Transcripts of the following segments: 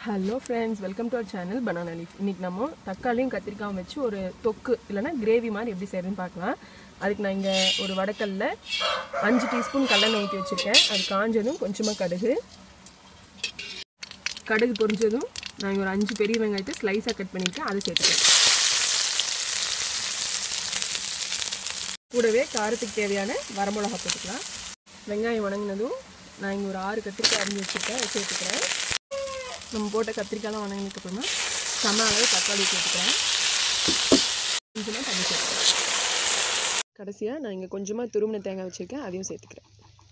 hello friends welcome to our channel banana leaf இன்றைக்கி நம்ம தக்காளியும் கத்திரிக்காயும் வச்சு ஒரு தொக்கு இல்லைன்னா கிரேவி மாதிரி எப்படி செய்யறதுன்னு பார்க்கலாம் அதுக்கு நான் இங்கே ஒரு வடக்கல்ல அஞ்சு டீஸ்பூன் கடலெண்ணெய் ஊற்றி வச்சுருக்கேன் அது காஞ்சதும் கொஞ்சமாக கடுகு கடுகு பொரிஞ்சதும் நான் இங்க ஒரு அஞ்சு பெரிய வெங்காயத்தை ஸ்லைஸாக கட் பண்ணியிருக்கேன் அதை சேர்த்துக்கிறேன் கூடவே காரத்துக்கு தேவையான வரமிளகா போட்டுக்கலாம் வெங்காயம் வணங்கினதும் நான் இங்கே ஒரு ஆறு கத்திரிக்காய் அரிஞ்சு வச்சுருக்கேன் அதை சேர்த்துக்கிறேன் நம்ம போட்ட கத்திரிக்காய்லாம் வணங்கினதுக்கு அப்புறமா சம அளவு தக்காளி சேர்த்துக்கிறேன் கொஞ்சமாக தண்ணி சேர்த்துக்கிறேன் கடைசியாக நான் இங்கே கொஞ்சமாக துருவின தேங்காய் வச்சுருக்கேன் அதையும் சேர்த்துக்கிறேன்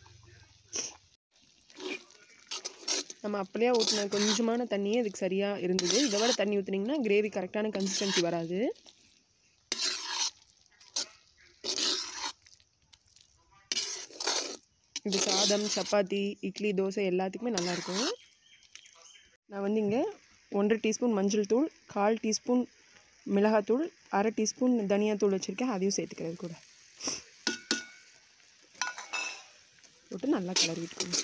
நம்ம அப்படியே ஊற்றின கொஞ்சமான தண்ணியே இதுக்கு சரியாக இருந்தது இதை விட தண்ணி ஊற்றுனீங்கன்னா கிரேவி கரெக்டான கன்சிஸ்டன்சி வராது இது சாதம் சப்பாத்தி இட்லி தோசை எல்லாத்துக்குமே நல்லாயிருக்கும் நான் வந்து இங்கே ஒன்றரை டீஸ்பூன் மஞ்சள் தூள் கால் டீஸ்பூன் மிளகாத்தூள் அரை டீஸ்பூன் தனியாத்தூள் வச்சுருக்கேன் அதையும் சேர்த்துக்கிறது கூட போட்டு நல்லா கிளறி விட்டுக்கணும்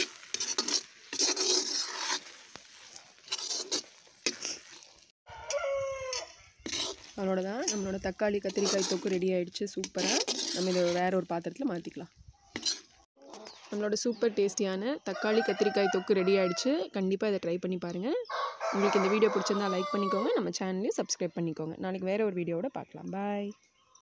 அதோட தான் நம்மளோட தக்காளி கத்திரிக்காய் தொக்கு ரெடி ஆயிடுச்சு சூப்பராக நம்ம இதை வேற ஒரு பாத்திரத்தில் மாற்றிக்கலாம் நம்மளோட சூப்பர் டேஸ்டியான தக்காளி கத்திரிக்காய் தொக்கு ரெடி ஆயிடுச்சு கண்டிப்பாக இதை ட்ரை பண்ணி பாருங்கள் உங்களுக்கு இந்த வீடியோ பிடிச்சிருந்தா லைக் பண்ணிக்கோங்க நம்ம சேனலையும் சப்ஸ்கிரைப் பண்ணிக்கோங்க நாளைக்கு வேறு ஒரு வீடியோவோட பார்க்கலாம் பாய்